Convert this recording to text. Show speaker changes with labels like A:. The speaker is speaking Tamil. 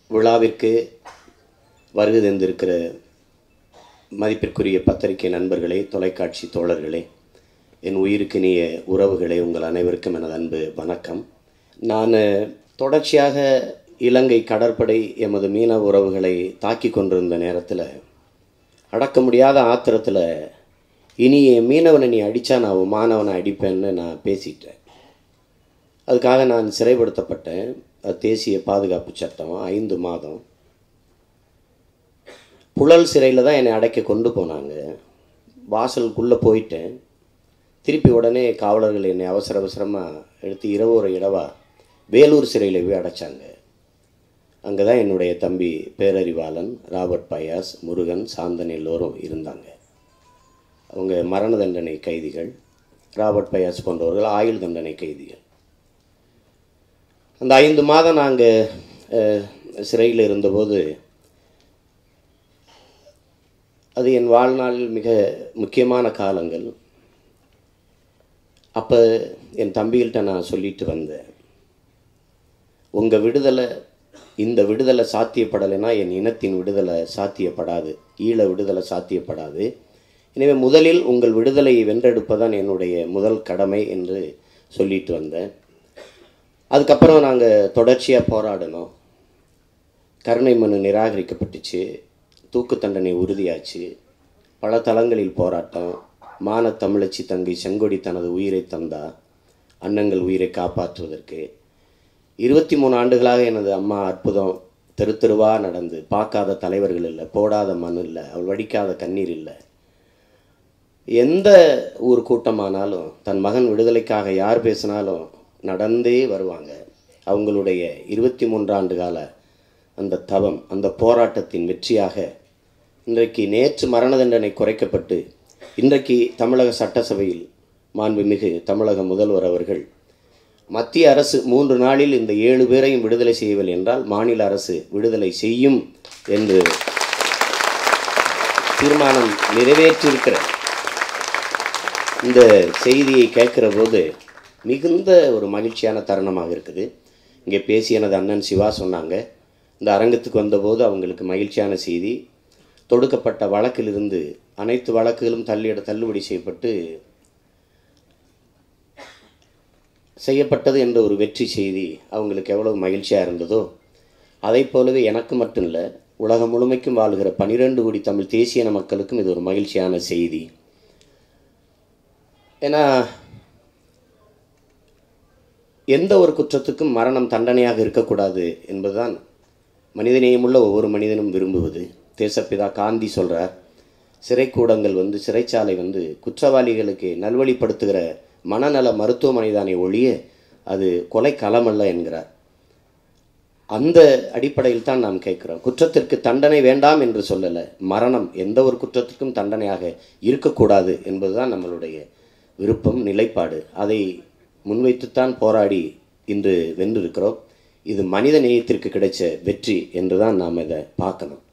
A: விழாவிற்கு வருகை தந்திருக்கிற மதிப்பிற்குரிய பத்திரிகை நண்பர்களே தொலைக்காட்சி தோழர்களே என் உயிருக்கினிய உறவுகளே உங்கள் அனைவருக்கும் எனது அன்பு வணக்கம் நான் தொடர்ச்சியாக இலங்கை கடற்படை எமது மீனவ உறவுகளை தாக்கி கொண்டிருந்த நேரத்தில் அடக்க முடியாத ஆத்திரத்தில் இனி என் மீனவனை நீ அடித்தா நான் உன் மாணவனை அடிப்பேன்னு நான் பேசிட்டேன் அதுக்காக நான் சிறைப்படுத்தப்பட்டேன் அது தேசிய பாதுகாப்பு சட்டம் ஐந்து மாதம் புழல் சிறையில் தான் என்னை அடைக்க கொண்டு போனாங்க வாசலுக்குள்ளே போயிட்டேன் திருப்பி உடனே காவலர்கள் என்னை அவசர அவசரமாக எடுத்து இரவு ஒரு இடவா வேலூர் சிறையில் போய் அடைச்சாங்க அங்கே தான் என்னுடைய தம்பி பேரறிவாளன் ராபர்ட் பயாஸ் முருகன் சாந்தன் எல்லோரும் இருந்தாங்க அவங்க மரண தண்டனை கைதிகள் ராபர்ட் பயாஸ் போன்றவர்கள் ஆயுள் தண்டனை கைதிகள் அந்த ஐந்து மாதம் நாங்கள் சிறையில் இருந்தபோது அது என் வாழ்நாளில் மிக முக்கியமான காலங்கள் அப்போ என் தம்பிகள்கிட்ட நான் சொல்லிட்டு வந்தேன் உங்கள் விடுதலை இந்த விடுதலை சாத்தியப்படலைன்னா என் இனத்தின் விடுதலை சாத்தியப்படாது ஈழ விடுதலை சாத்தியப்படாது எனவே முதலில் உங்கள் விடுதலையை வென்றெடுப்பதான் என்னுடைய முதல் கடமை என்று சொல்லிட்டு வந்தேன் அதுக்கப்புறம் நாங்கள் தொடர்ச்சியாக போராடினோம் கருணை மனு நிராகரிக்கப்பட்டுச்சு தூக்கு தண்டனை உறுதியாச்சு பல தளங்களில் போராட்டம் மான தமிழச்சி தங்கை செங்கொடி தனது உயிரை தந்தா அன்னங்கள் உயிரை காப்பாற்றுவதற்கு இருபத்தி மூணு ஆண்டுகளாக எனது அம்மா அற்புதம் தெரு தெருவாக நடந்து பார்க்காத தலைவர்கள் இல்லை போடாத மண் இல்லை அவள் வடிக்காத கண்ணீர் இல்லை எந்த ஊர் கூட்டமானாலும் தன் மகன் விடுதலைக்காக யார் பேசினாலும் நடந்தே வருவாங்க அவங்களுடைய இருபத்தி மூன்றாண்டு கால அந்த தவம் அந்த போராட்டத்தின் வெற்றியாக இன்றைக்கு நேற்று மரண தண்டனை குறைக்கப்பட்டு இன்றைக்கு தமிழக சட்டசபையில் மாண்புமிகு தமிழக முதல்வர் அவர்கள் மத்திய அரசு மூன்று நாளில் இந்த ஏழு பேரையும் விடுதலை செய்யவில்லை என்றால் மாநில அரசு விடுதலை செய்யும் என்று தீர்மானம் நிறைவேற்றியிருக்கிற இந்த செய்தியை கேட்குற போது மிகுந்த ஒரு மகிழ்ச்சியான தருணமாக இருக்குது இங்கே பேசிய எனது அண்ணன் சிவா சொன்னாங்க இந்த அரங்கத்துக்கு வந்தபோது அவங்களுக்கு மகிழ்ச்சியான செய்தி தொடுக்கப்பட்ட வழக்கிலிருந்து அனைத்து வழக்குகளும் தள்ளிட தள்ளுபடி செய்யப்பட்டு செய்யப்பட்டது என்ற ஒரு வெற்றி செய்தி அவங்களுக்கு எவ்வளவு மகிழ்ச்சியாக இருந்ததோ அதை போலவே எனக்கு மட்டும் இல்லை உலகம் முழுமைக்கும் வாழ்கிற பனிரெண்டு கோடி தமிழ் தேசியன மக்களுக்கும் இது ஒரு மகிழ்ச்சியான செய்தி ஏன்னா எந்த ஒரு குற்றத்துக்கும் மரணம் தண்டனையாக இருக்கக்கூடாது என்பதுதான் மனிதநேயமுள்ள ஒவ்வொரு மனிதனும் விரும்புவது தேசப்பிதா காந்தி சொல்கிறார் சிறைக்கூடங்கள் வந்து சிறைச்சாலை வந்து குற்றவாளிகளுக்கு நல்வழிப்படுத்துகிற மனநல மருத்துவமனை தானே ஒழிய அது கொலை களமல்ல என்கிறார் அந்த அடிப்படையில் தான் நாம் கேட்குறோம் குற்றத்திற்கு தண்டனை வேண்டாம் என்று சொல்லலை மரணம் எந்த ஒரு குற்றத்திற்கும் தண்டனையாக இருக்கக்கூடாது என்பதுதான் நம்மளுடைய விருப்பம் நிலைப்பாடு அதை முன்வைத்துத்தான் போராடி இன்று வென்றிருக்கிறோம் இது மனித நேயத்திற்கு கிடைச்ச வெற்றி என்று தான் நாம் இதை பார்க்கணும்